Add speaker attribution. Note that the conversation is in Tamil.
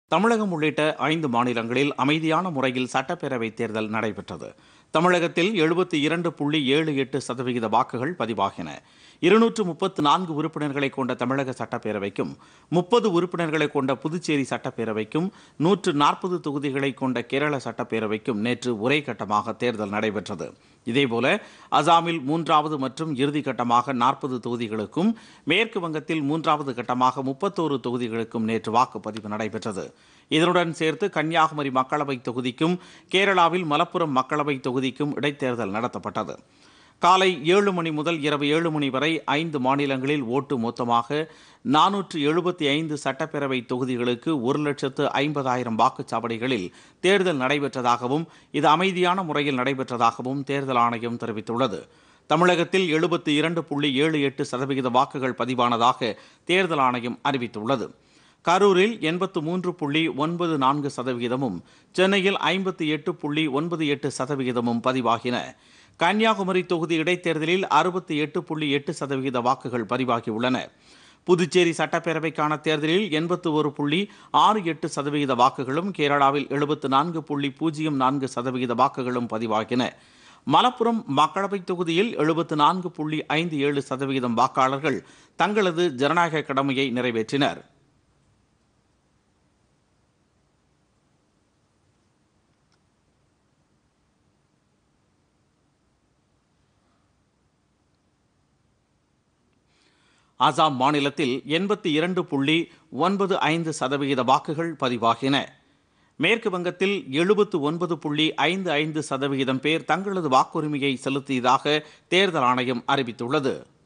Speaker 1: தமிழகம் உள்ளிட்ட ஐந்து மாநிலங்களில் அமைதியான முறையில் சட்டப்பேரவைத் தேர்தல் நடைபெற்றது தமிழகத்தில் எழுபத்தி இரண்டு புள்ளி ஏழு எட்டு சதவிகித வாக்குகள் பதிவாகின இருநூற்று முப்பத்து நான்கு உறுப்பினர்களை கொண்ட தமிழக சட்டப்பேரவைக்கும் முப்பது உறுப்பினர்களை கொண்ட புதுச்சேரி சட்டப்பேரவைக்கும் நூற்று நாற்பது தொகுதிகளை கொண்ட கேரள சட்டப்பேரவைக்கும் நேற்று ஒரே கட்டமாக தேர்தல் நடைபெற்றது இதேபோல அசாமில் மூன்றாவது மற்றும் இறுதி கட்டமாக நாற்பது தொகுதிகளுக்கும் மேற்கு வங்கத்தில் மூன்றாவது கட்டமாக முப்பத்தோரு தொகுதிகளுக்கும் நேற்று வாக்குப்பதிவு நடைபெற்றது இதனுடன் சேர்த்து கன்னியாகுமரி மக்களவைத் தொகுதிக்கும் கேரளாவில் மலப்புரம் மக்களவைத் தொகுதிக்கும் இடைத்தேர்தல் நடத்தப்பட்டது காலை ஏழு மணி முதல் இரவு ஏழு மணி வரை ஐந்து மாநிலங்களில் ஓட்டு மொத்தமாக நானூற்று எழுபத்தி ஐந்து சட்டப்பேரவை தொகுதிகளுக்கு ஒரு லட்சத்து ஐம்பதாயிரம் வாக்குச்சாவடிகளில் தேர்தல் நடைபெற்றதாகவும் இது அமைதியான முறையில் நடைபெற்றதாகவும் தேர்தல் ஆணையம் தெரிவித்துள்ளது தமிழகத்தில் எழுபத்தி இரண்டு புள்ளி ஏழு எட்டு சதவிகித வாக்குகள் பதிவானதாக தேர்தல் ஆணையம் அறிவித்துள்ளது கரூரில் எண்பத்து மூன்று புள்ளி ஒன்பது நான்கு சதவிகிதமும் சென்னையில் ஐம்பத்தி எட்டு புள்ளி ஒன்பது எட்டு சதவிகிதமும் பதிவாகின கன்னியாகுமரி தொகுதி இடைத்தேர்தலில் அறுபத்தி எட்டு புள்ளி எட்டு சதவிகித வாக்குகள் பதிவாகியுள்ளன புதுச்சேரி சட்டப்பேரவைக்கான தேர்தலில் எண்பத்து ஒரு புள்ளி ஆறு எட்டு சதவிகித வாக்குகளும் கேரளாவில் எழுபத்து நான்கு புள்ளி பூஜ்ஜியம் நான்கு சதவிகித வாக்குகளும் பதிவாகின மலப்புரம் மக்களவைத் தொகுதியில் எழுபத்து நான்கு புள்ளி ஐந்து ஏழு சதவிகிதம் வாக்காளர்கள் தங்களது ஜனநாயக கடமையை நிறைவேற்றினர் அசாம் மாநிலத்தில் எண்பத்தி இரண்டு புள்ளி ஒன்பது ஐந்து சதவிகித வாக்குகள் பதிவாகின மேற்கு வங்கத்தில் எழுபத்து ஒன்பது புள்ளி ஐந்து ஐந்து சதவிகிதம் பேர் தங்களது வாக்குரிமையை செலுத்தியதாக தேர்தல் ஆணையம் அறிவித்துள்ளது